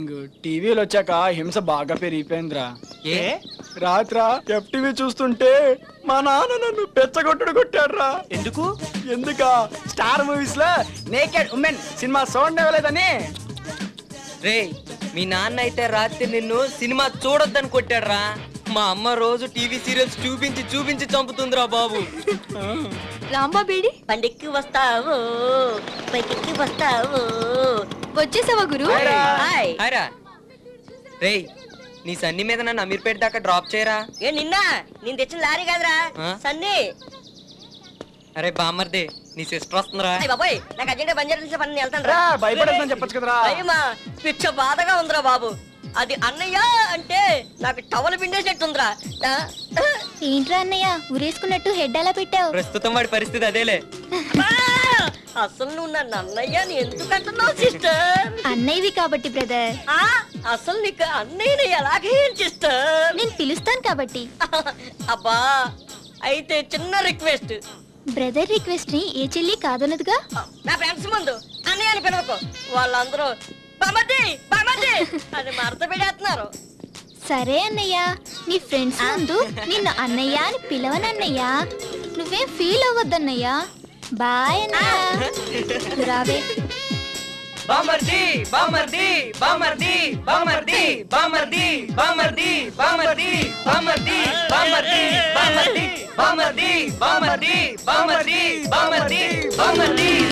టీవీలు వచ్చాక హింస బాగా పెరిగిపోయిందిరా ఏ రాత్రా ఎఫ్టీవీ చూస్తుంటే మా నాన్న నన్ను పెచ్చగొట్టుడు కొట్టాడురా ఎందుకు ఎందుక స్టార్ మూవీస్ లో నేకెడ్ ఉమెన్ సినిమా సౌండ్ ఇవ్వలేదని రే మీ నాన్న అయితే రాత్రి నిన్ను సినిమా చూడొద్దని కొట్టాడ్రా మా అమ్మ రోజు టీవీ సీరియల్స్ చూపించి చూపించి చంపుతుందిరా బాబు రాంబా బేడి పండెక్కి వస్తావు పైకెక్కి వస్తావు వచ్చేసావా గురు హాయ్ హాయ్రా రేయ్ నీ సన్ని మీద నన్ను అమీర్పేట దాకా డ్రాప్ చేయరా ఏ నిన్న నేను తెచ్చిన లారీ కాదురా ఆ? సన్నీ అరే బామర్దే నీ సిస్టర్ వస్తుందిరా అయ్య బాబోయ్ నాకు అర్జెంట్ బంజారా తెలిసిన పని వెళ్తాను రా రా భయపడద్దని చెప్పొచ్చు కదరా అయ్యమా పిచ్చ బాధగా ఉందిరా బాబు అది అన్నయ్య అంటే నాకు టవల్ పిండేసేట్టుందిరా ఆ? ఏంట్రా అన్నయ్య ఉరేసుకున్నట్టు హెడ్ అలా పెట్టావు ప్రస్తుతం వాడి పరిస్థితి అదేలే ఆ! అసలు నువ్వు నన్ను అన్నయ్య అని ఎందుకు అంటున్నావు సిస్టర్ అన్నయ్యవి కాబట్టి బ్రదర్ ఆ? అసలు నీకు అన్నయ్యని ఎలాగే సిస్టర్ నేను పిలుస్తాను కాబట్టి అబ్బా అయితే చిన్న రిక్వెస్ట్ బ్రదర్ రిక్వెస్ట్ ని ఏ చెల్లి కాదనదుగా నా ఫ్రెండ్స్ ముందు అన్నయ్య అని పిలవకు వాళ్ళందరూ బామతి బామతి అని మరత పెడేస్తున్నారు సరే అన్నయ్య నీ ఫ్రెండ్స్ ముందు నిన్ను అన్నయ్య అని పిలవనన్నయ్య నువ్వేం ఫీల్ అవ్వద్దన్నయ్య బాయ్ అన్నయ్య రావే బామర్ది బామర్ది బామర్ది బామర్ది బామర్ది బామర్ది బామర్ది బామర్ది బామర్ది బామర్ది బామర్ది బామర్ది బామర్ది బామర్ది బామర్ది